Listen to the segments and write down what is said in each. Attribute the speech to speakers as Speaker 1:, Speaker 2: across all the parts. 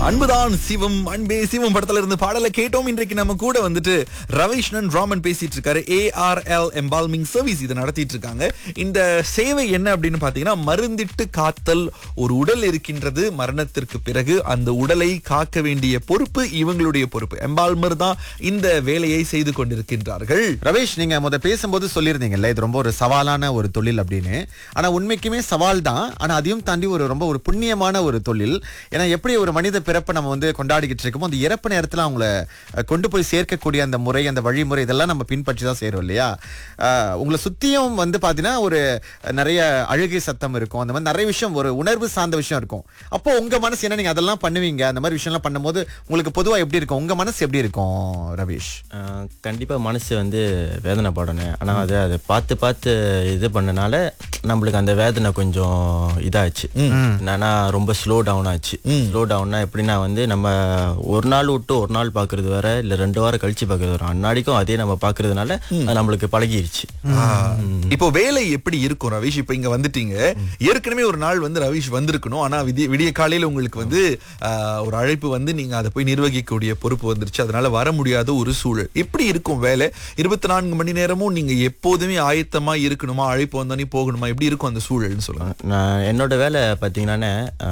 Speaker 1: அன்புதான் சிவம் அன்பே சிவம் படத்துல இருந்து பாடலை கேட்டோம் இன்றைக்கு நம்ம கூட வந்துட்டு ரவிஷ்ணன் ராமன் பேசிட்டு இருக்காரு ஏஆர்எல் எம்பால்மிங் சர்வீஸ் இதை நடத்திட்டு இருக்காங்க இந்த சேவை என்ன அப்படின்னு பாத்தீங்கன்னா மருந்திட்டு காத்தல் ஒரு உடல் இருக்கின்றது மரணத்திற்கு பிறகு அந்த உடலை காக்க வேண்டிய பொறுப்பு இவங்களுடைய பொறுப்பு எம்பால்மர் தான் இந்த வேலையை செய்து கொண்டிருக்கின்றார்கள்
Speaker 2: ரவேஷ் நீங்க முத பேசும்போது சொல்லியிருந்தீங்கல்ல இது ரொம்ப ஒரு சவாலான ஒரு தொழில் அப்படின்னு ஆனா உண்மைக்குமே சவால் தான் ஆனா அதையும் தாண்டி ஒரு ரொம்ப ஒரு புண்ணியமான ஒரு தொழில் ஏன்னா எப்படி ஒரு மனித பிறப்பை நம்ம வந்து கொண்டாடிக்கிட்டு இருக்கோமோ அந்த இறப்பு நேரத்துல அவங்கள அஹ், கொண்டு போய் சேர்க்கக்கூடிய அந்த முறை அந்த வழிமுறை இதெல்லாம் நம்ம பின்பற்றி தான் செய்றோம் இல்லையா அஹ், உங்களை சுத்தியும் வந்து பாத்தீங்கன்னா ஒரு நிறைய அழுகை சத்தம் இருக்கும் அந்த மாதிரி நிறைய விஷயம் ஒரு உணர்வு சார்ந்த விஷயம் இருக்கும் அப்போ உங்க மனசு என்ன நீங்க அதெல்லாம் பண்ணுவீங்க அந்த மாதிரி விஷயம்லாம் பண்ணும்போது உங்களுக்கு பொதுவா எப்படி இருக்கும் உங்க மனசு எப்படி இருக்கும் ரவேஷ்
Speaker 3: ஆஹ் கண்டிப்பா மனசு வந்து வேதனைப்படணும் ஆனா அது அதை பார்த்து பார்த்து இது பண்ணனால நம்மளுக்கு அந்த வேதனை கொஞ்சம் இதாச்சு என்னன்னா ரொம்ப ஸ்லோ டவுன் ஆச்சு ஸ்லோ டவுன்னா எப்படின்னா வந்து நம்ம ஒரு நாள் விட்டு ஒரு நாள் பாக்குறது வேற இல்ல ரெண்டு வாரம் கழிச்சு பாக்குறது வேற அன்னாடிக்கும் அதே நம்ம பாக்குறதுனால அது நம்மளுக்கு பழகிருச்சு
Speaker 1: இப்போ வேலை எப்படி இருக்கும் ரவிஷ் இப்போ இங்க வந்துட்டீங்க ஏற்கனவே ஒரு நாள் வந்து ரவிஷ் வந்திருக்கணும் ஆனா விடிய விடிய காலையில உங்களுக்கு வந்து ஆஹ், ஒரு அழைப்பு வந்து நீங்க அதை போய் நிர்வகிக்கக்கூடிய பொறுப்பு வந்துருச்சு அதனால வர முடியாத ஒரு சூழல் எப்படி இருக்கும் வேலை இருபத்தி நான்கு மணி நேரமும் நீங்க எப்போதுமே ஆயத்தமா இருக்கணுமா அழைப்பு வந்தோடனே போகணுமா எப்படி இருக்கும் அந்த சூழல்னு சொல்லுங்க
Speaker 3: நான் என்னோட வேலை பார்த்தீங்கன்னா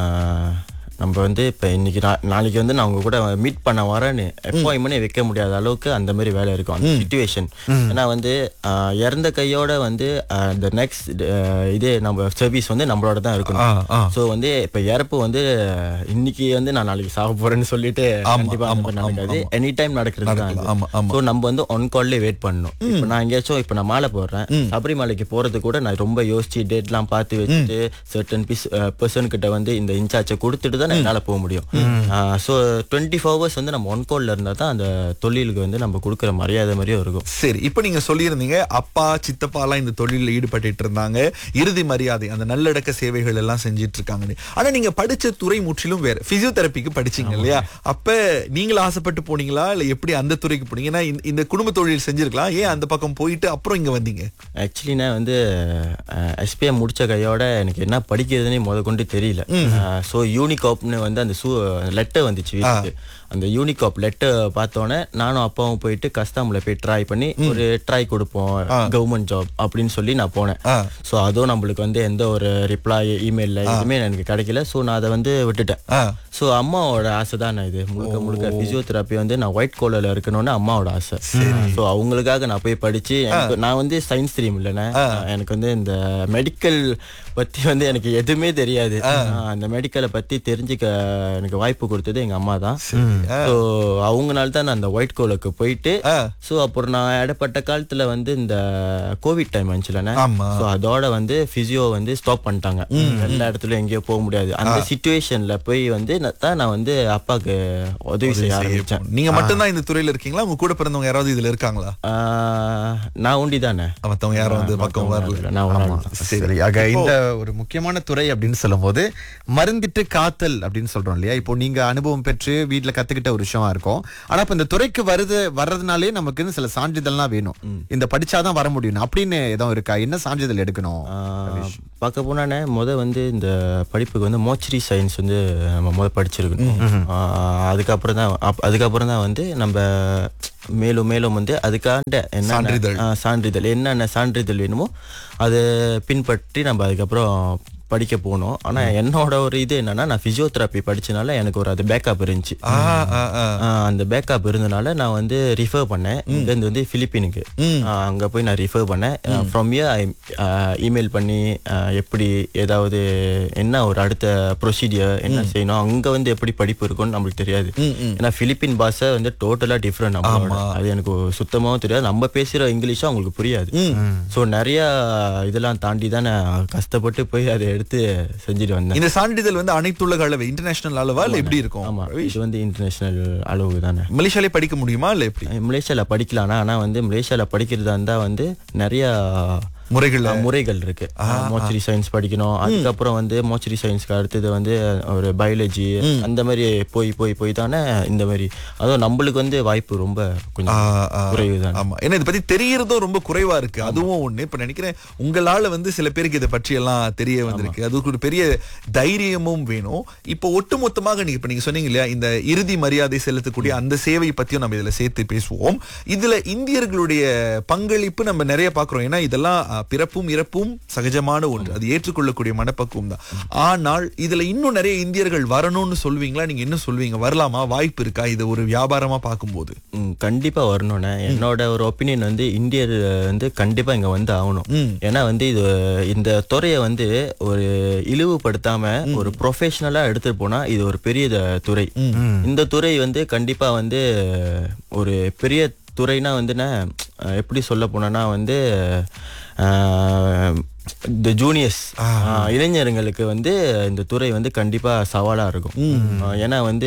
Speaker 3: நம்ம வந்து இப்போ இன்னைக்கு நா- நாளைக்கு வந்து நான் உங்க கூட மீட் பண்ண வரேன்னு அப்பாயின்மெண்டே வைக்க முடியாத அளவுக்கு அந்த மாதிரி வேலை இருக்கும் அந்த சுச்சுவேஷன் ஏன்னா வந்து ஆஹ், இறந்த கையோட வந்து இந்த நெக்ஸ்ட் இதே நம்ம சர்வீஸ் வந்து நம்மளோட தான்
Speaker 1: ஆ, ஆ.
Speaker 3: இருக்கணும் ஸோ வந்து இப்போ இறப்பு வந்து இன்னைக்கு வந்து நான் நாளைக்கு சாக போறேன்னு சொல்லிட்டு
Speaker 1: ஆமா,
Speaker 3: கண்டிப்பா அந்த
Speaker 1: ஆமா,
Speaker 3: மாதிரி
Speaker 1: ஆமா,
Speaker 3: நடக்காது
Speaker 1: ஆமா.
Speaker 3: எனி டைம் நடக்கிறது தான்
Speaker 1: நடக்கலாம். ஆமா, ஆமா.
Speaker 3: ஸோ நம்ம வந்து ஒன் கால்லே வெயிட் பண்ணணும் இப்போ நான் எங்கேயாச்சும் இப்போ நான் மாலை போடுறேன் சபரிமலைக்கு போறது கூட நான் ரொம்ப யோசிச்சு டேட்லாம் பார்த்து வச்சுட்டு சர்டன் பீஸ் பர்சன் கிட்ட வந்து இந்த இன்சார்ஜை கொடுத்துட்டு தான் என்னால போக முடியும் ஸோ டுவெண்ட்டி ஃபோர் ஹவர்ஸ் வந்து நம்ம ஒன் கால்ல இருந்தா தான் அந்த தொழிலுக்கு வந்து நம்ம கொடுக்குற மரியாதை மாதிரியும் இருக்கும்
Speaker 1: சரி இப்போ நீங்க சொல்லியிருந்தீங்க அப்பா சித்தப்பா எல்லாம் இந்த தொழிலில் ஈடுபட்டு இருந்தாங்க இறுதி மரியாதை அந்த நல்லடக்க சேவைகள் எல்லாம் செஞ்சிட்டு இருக்காங்கன்னு ஆனா நீங்க படிச்ச துறை முற்றிலும் வேற பிசியோதெரபிக்கு படிச்சீங்க இல்லையா அப்ப நீங்களும் ஆசைப்பட்டு போனீங்களா இல்ல எப்படி அந்த துறைக்கு போனீங்க ஏன்னா இந்த- இந்த குடும்ப தொழில் செஞ்சிருக்கலாம் ஏன் அந்த பக்கம் போயிட்டு அப்புறம் இங்க வந்தீங்க
Speaker 3: ஆக்சுவலி நான் வந்து எஸ்பிஎம் முடிச்ச கையோட எனக்கு என்ன படிக்கிறதுனே முத கொண்டு தெரியல ஸோ யூனிகாப்னு வந்து அந்த சூ லெட்டர் வந்துச்சு வீட்டுக்கு அந்த யூனிகாப் லெட்டர் பார்த்தோன்னே நானும் அப்பாவும் போயிட்டு கஸ்தாமில் போய் ட்ரை பண்ணி ஒரு ட்ரை கொடுப்போம் கவர்மெண்ட் ஜாப் அப்படின்னு சொல்லி நான் போனேன்
Speaker 1: ஆ.
Speaker 3: ஸோ அதுவும் நம்மளுக்கு வந்து எந்த ஒரு ரிப்ளை இமெயிலில் எதுவுமே எனக்கு கிடைக்கல ஸோ நான் அதை வந்து விட்டுட்டேன்
Speaker 1: ஆ.
Speaker 3: ஸோ அம்மாவோட ஆசை தான் இது முழுக்க முழுக்க பிசியோதெரப்பி வந்து நான் ஒயிட் கோலரில் இருக்கணும்னு அம்மாவோட ஆசை ஸோ அவங்களுக்காக நான் போய் படிச்சு எனக்கு நான் வந்து சயின்ஸ் ஸ்ட்ரீம் இல்லைண்ணே எனக்கு வந்து இந்த மெடிக்கல் பத்தி வந்து எனக்கு எதுவுமே தெரியாது ஆஹ் அந்த மெடிக்கலை பத்தி தெரிஞ்சுக்க எனக்கு வாய்ப்பு கொடுத்தது எங்க அம்மா தான் ஸோ அவங்கனால தான் நான் அந்த ஒயிட் கோலுக்கு போயிட்டு
Speaker 1: ஆ.
Speaker 3: ஸோ அப்புறம் நான் இடப்பட்ட காலத்துல வந்து இந்த கோவிட் டைம் வந்துச்சுலண்ணே
Speaker 1: ஆமா.
Speaker 3: ஸோ அதோட வந்து பிசியோ வந்து ஸ்டாப் பண்ணிட்டாங்க எல்லா இடத்துலயும் எங்கேயோ போக முடியாது அந்த சுச்சுவேஷன்ல போய் வந்து நான் தான் நான் வந்து அப்பாவுக்கு உதவி செய்ய ஆரம்பிச்சேன்
Speaker 1: நீங்க மட்டும்தான் இந்த துறையில இருக்கீங்களா உங்க கூட பிறந்தவங்க யாராவது இதுல இருக்காங்களா
Speaker 3: ஆஹ் நான் உண்டி தானே
Speaker 1: மத்தவங்க யாரும் வந்து பக்கம் வரல
Speaker 3: நான் ஒரு ஆள் தான்.
Speaker 2: சரி ஆக இந்த ஒரு முக்கியமான துறை அப்படின்னு சொல்லும்போது மருந்திட்டு காத்தல் அப்படின்னு சொல்றோம் இல்லையா இப்போ நீங்க அனுபவம் பெற்று வீட்ல கத்துக்கிட்ட ஒரு விஷயமா இருக்கும் ஆனா இப்ப இந்த துறைக்கு வருது வர்றதுனாலே நமக்கு சில சான்றிதழ்லாம் வேணும் இந்த படிச்சாதான் வர முடியும் அப்படின்னு எதுவும் இருக்கா என்ன சான்றிதழ் எடுக்கணும்
Speaker 3: ஆஹ் பார்க்க போனானே முத வந்து இந்த படிப்புக்கு வந்து மோச்சரி சயின்ஸ் வந்து நம்ம முத படிச்சிருக்கணும் ஆஹ் அதுக்கப்புறம் தான் அப்- அதுக்கப்புறம் தான் வந்து நம்ம மேலும் மேலும் வந்து அதுக்காண்ட என்ன
Speaker 1: சான்றிதழ்.
Speaker 3: சான்றிதழ் என்னென்ன சான்றிதழ் வேணுமோ அதை பின்பற்றி நம்ம அதுக்கப்புறம் படிக்க போனோம் ஆனா என்னோட ஒரு இது என்னன்னா நான் பிசியோதெரப்பி படிச்சனால எனக்கு ஒரு அது பேக்கப் இருந்துச்சு
Speaker 1: ஆ, ஆ, ஆ.
Speaker 3: ஆஹ் அந்த பேக்கப் இருந்தனால நான் வந்து ரிஃபர் பண்ணேன் இங்கேருந்து வந்து பிலிப்பீனுக்கு ஆஹ் அங்க போய் நான் ரிஃபர் பண்ணேன் ஃப்ரம் இயர் ஐ இமெயில் பண்ணி ஆஹ் எப்படி ஏதாவது என்ன ஒரு அடுத்த ப்ரொசீடியர் என்ன செய்யணும் அங்க வந்து எப்படி படிப்பு இருக்கும்னு நம்மளுக்கு தெரியாது ஏன்னா பிலிப்பின் பாஷை வந்து டோட்டலா டிஃப்ரெண்ட் நம்மளோட அது எனக்கு சுத்தமாவும் தெரியாது நம்ம பேசுற இங்கிலீஷும் அவங்களுக்கு புரியாது ஸோ நிறைய இதெல்லாம் தாண்டி தான் நான் கஷ்டப்பட்டு போய் அதை எடுத்து செஞ்சுட்டு வந்தேன்
Speaker 1: இந்த சான்றிதழ் வந்து அனைத்துலக அளவு இன்டர்நேஷனல் அளவா இல்ல எப்படி இருக்கும்
Speaker 3: ஆமா இது வந்து இன்டர்நேஷனல் அளவு தானே
Speaker 1: மலேசியாலே படிக்க முடியுமா இல்ல எப்படி
Speaker 3: மலேசியால படிக்கலாம் ஆனா வந்து மலேசியால படிக்கிறதா இருந்தா வந்து நிறைய
Speaker 1: முறைகள்ல
Speaker 3: ஆ, முறைகள் இருக்கு மோச்சரி சயின்ஸ் படிக்கணும் அதுக்கப்புறம் வந்து மோச்சரி சயின்ஸ்க்கு அடுத்தது வந்து ஒரு பயாலஜி அந்த மாதிரி போய் போய் போய் தானே இந்த மாதிரி அதுவும் நம்மளுக்கு வந்து வாய்ப்பு ரொம்ப
Speaker 1: ஆ,
Speaker 3: கொஞ்சம்
Speaker 1: ஆ.
Speaker 3: குறைவு தான்
Speaker 1: ஆமா ஏன்னா இதை பத்தி தெரியறதும் ரொம்ப குறைவா இருக்கு அதுவும் ஒண்ணு இப்ப நினைக்கிறேன் உங்களால வந்து சில பேருக்கு இதை பற்றி எல்லாம் தெரிய வந்திருக்கு அதுக்கு ஒரு பெரிய தைரியமும் வேணும் இப்போ ஒட்டுமொத்தமாக நீங்க இப்ப நீங்க சொன்னீங்க இல்லையா இந்த இறுதி மரியாதை செலுத்தக்கூடிய அந்த சேவை பத்தியும் நம்ம இதுல சேர்த்து பேசுவோம் இதுல இந்தியர்களுடைய பங்களிப்பு நம்ம நிறைய பாக்குறோம் ஏன்னா இதெல்லாம் அஹ், பிறப்பும் இறப்பும் சகஜமான ஒன்று அது ஏற்றுக்கொள்ளக்கூடிய மனப்பக்குவம் தான் ஆனால் இதுல இன்னும் நிறைய இந்தியர்கள் வரணும்னு சொல்வீங்களா நீங்க என்ன சொல்வீங்க வரலாமா வாய்ப்பு இருக்கா இது ஒரு வியாபாரமா பார்க்கும்போது
Speaker 3: ம், கண்டிப்பா வரணும்ண்ணே என்னோட ஒரு ஒப்பீனியன் வந்து இந்தியர் வந்து கண்டிப்பா இங்க வந்து ஆகணும் ஏன்னா வந்து இது இந்த துறையை வந்து ஒரு இழிவுபடுத்தாம ஒரு ப்ரொஃபஷனலா எடுத்துட்டு போனா இது ஒரு பெரிய த- துறை இந்த துறை வந்து கண்டிப்பா வந்து ஒரு பெரிய துறைனா வந்துன்னா அஹ், எப்படி சொல்ல போனோம்னா வந்து இந்த ஜூனியர்ஸ் இளைஞர்களுக்கு வந்து இந்த துறை வந்து கண்டிப்பா சவாலா இருக்கும் அஹ், ஏன்னா வந்து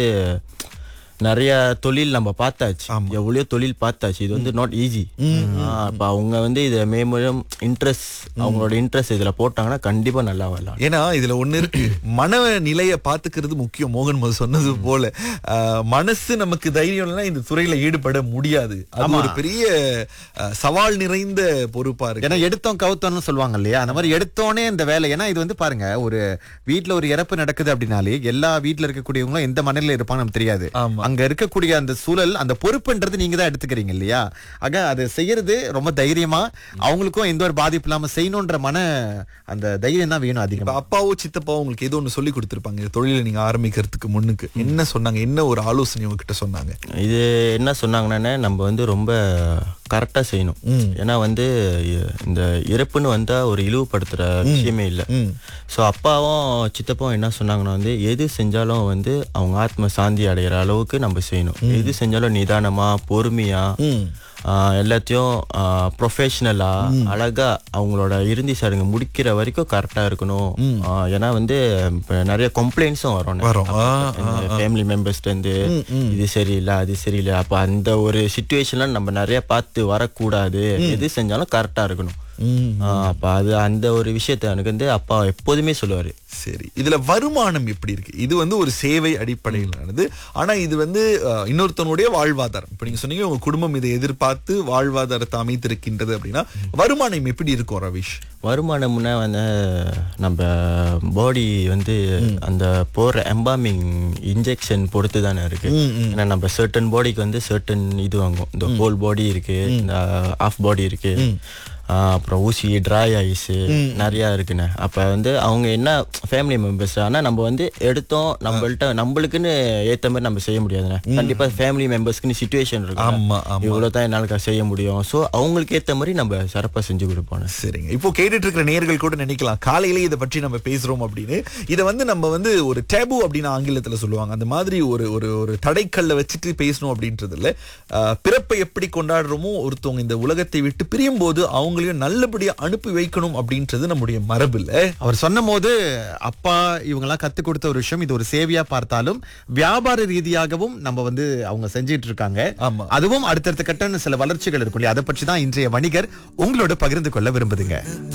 Speaker 3: நிறைய தொழில் நம்ம பார்த்தாச்சு எவ்வளோ தொழில் பார்த்தாச்சு இது வந்து நாட் ஈஸி அப்போ அவங்க வந்து இதை மேம்படும் இன்ட்ரெஸ்ட் அவங்களோட இன்ட்ரெஸ்ட் இதுல போட்டாங்கன்னா கண்டிப்பா நல்லா வரலாம்
Speaker 1: ஏன்னா இதுல ஒண்ணு இருக்கு மன நிலைய பாத்துக்கிறது முக்கியம் மோகன் மது சொன்னது போல ஆஹ், மனசு நமக்கு தைரியம் இல்லைன்னா இந்த துறையில ஈடுபட முடியாது அது ஒரு பெரிய ஆஹ், சவால் நிறைந்த பொறுப்பா இருக்கு
Speaker 2: ஏன்னா எடுத்தோம் கவுத்தோம்னு சொல்லுவாங்க இல்லையா அந்த மாதிரி எடுத்தோனே இந்த வேலை ஏன்னா இது வந்து பாருங்க ஒரு வீட்ல ஒரு இறப்பு நடக்குது அப்படின்னாலே எல்லா வீட்ல இருக்கக்கூடியவங்களும் எந்த மனநிலையில இருப்பாங்க நமக்கு தெரியாது
Speaker 1: ஆமா.
Speaker 2: அங்க இருக்கக்கூடிய அந்த சூழல் அந்த பொறுப்புன்றது நீங்க தான் எடுத்துக்கிறீங்க இல்லையா ஆக அது செய்யறது ரொம்ப தைரியமா அவங்களுக்கும் எந்த ஒரு பாதிப்பு இல்லாம செய்யணும்ன்ற மன அந்த தைரியம் தான் வேணும்
Speaker 1: இப்ப
Speaker 2: அதிகமா
Speaker 1: அப்பாவோ சித்தப்பாவோ உங்களுக்கு ஏதோ ஒண்ணு சொல்லி கொடுத்திருப்பாங்க இந்த தொழிலை நீங்க ஆரம்பிக்கிறதுக்கு முன்னுக்கு என்ன சொன்னாங்க என்ன ஒரு ஆலோசனை உங்ககிட்ட சொன்னாங்க
Speaker 3: இது என்ன சொன்னாங்கன்னா நம்ம வந்து ரொம்ப கரெக்டா செய்யணும் ஏன்னா வந்து இ- இந்த இறப்புன்னு வந்தா ஒரு இழிவுபடுத்துற விஷயமே இல்லை ஸோ அப்பாவும் சித்தப்பாவும் என்ன சொன்னாங்கன்னா வந்து எது செஞ்சாலும் வந்து அவங்க ஆத்ம சாந்தி அடைகிற அளவுக்கு நம்ம செய்யணும் எது செஞ்சாலும் நிதானமா பொறுமையா ஆஹ், எல்லாத்தையும் ப்ரொஃபஷனலா அழகா அவங்களோட இறுதி சடங்கு முடிக்கிற வரைக்கும் கரெக்டா இருக்கணும் ஆஹ், ஏன்னா வந்து இப்ப நிறைய கம்ப்ளைண்ட்ஸும் வரும்
Speaker 1: வரும். ஆ,
Speaker 3: ஃபேமிலி மெம்பர்ஸ்ட இருந்து இது சரியில்லை அது சரியில்லை அப்ப அந்த ஒரு சுச்சுவேஷன்ல நம்ம நிறைய பார்த்து வரக்கூடாது எது செஞ்சாலும் கரெக்டா இருக்கணும் ஆஹ் அப்ப அது அந்த ஒரு விஷயத்த எனக்கு வந்து அப்பா எப்போதுமே சொல்லுவாரு
Speaker 1: சரி இதுல வருமானம் எப்படி இருக்கு இது வந்து ஒரு சேவை அடிப்படையிலானது ஆனா இது வந்து அஹ், இன்னொருத்தனுடைய வாழ்வாதாரம் இப்ப நீங்க சொன்னீங்க உங்க குடும்பம் இதை எதிர்பார்த்து வாழ்வாதாரத்தை அமைத்திருக்கின்றது அப்படின்னா வருமானம் எப்படி இருக்கும் ரவிஷ்
Speaker 3: வருமானம்னா வந்து நம்ம பாடி வந்து அந்த போற எம்பாமிங் இன்ஜெக்ஷன் பொறுத்து தானே இருக்கு ஏன்னா நம்ம சர்டன் பாடிக்கு வந்து சர்டன் இது வாங்குவோம் இந்த ஹோல் பாடி இருக்கு இந்த ஆஃப் பாடி இருக்கு ஆஹ் அப்புறம் ஊசி ட்ரை ஐஸ் நிறைய இருக்குண்ணே அப்ப வந்து அவங்க என்ன ஃபேமிலி மெம்பர்ஸ் ஆனா நம்ம வந்து எடுத்தோம் நம்மள்ட்ட நம்மளுக்குன்னு ஏத்த மாதிரி நம்ம செய்ய முடியாதுண்ணே கண்டிப்பா ஃபேமிலி மெம்பர்ஸ்க்குன்னு சுச்சுவேஷன்
Speaker 1: ஆமா,
Speaker 3: இருக்கும்
Speaker 1: ஆமா.
Speaker 3: இவ்வளவு தான் என்னால செய்ய முடியும் சோ அவங்களுக்கு ஏத்த மாதிரி நம்ம சிறப்பா செஞ்சு கொடுப்போம்
Speaker 1: சரிங்க இப்போ கேட்டுட்டு இருக்கிற நேர்கள் கூட நினைக்கலாம் காலையிலே இதை பற்றி நம்ம பேசுறோம் அப்படின்னு இதை வந்து நம்ம வந்து ஒரு டேபு அப்படின்னு ஆங்கிலத்துல சொல்லுவாங்க அந்த மாதிரி ஒரு ஒரு ஒரு தடைக்கல்ல வச்சுட்டு பேசணும் அப்படின்றது இல்ல ஆஹ், பிறப்பை எப்படி கொண்டாடுறோமோ ஒருத்தவங்க இந்த உலகத்தை விட்டு பிரியும் போது அவங்களையும் நல்லபடியா அனுப்பி வைக்கணும் அப்படின்றது நம்முடைய மரபு இல்ல
Speaker 2: அவர் சொன்ன போது அப்பா இவங்கெல்லாம் கத்து கொடுத்த ஒரு விஷயம் இது ஒரு சேவையா பார்த்தாலும் வியாபார ரீதியாகவும் நம்ம வந்து அவங்க செஞ்சிட்டு இருக்காங்க
Speaker 1: ஆமா.
Speaker 2: அதுவும் அடுத்தடுத்த கட்ட சில வளர்ச்சிகள் இருக்கும் இல்லையா அதை பற்றி தான் இன்றைய வணிகர் உங்களோட பகிர்ந்து கொள்ள விரும்புதுங்க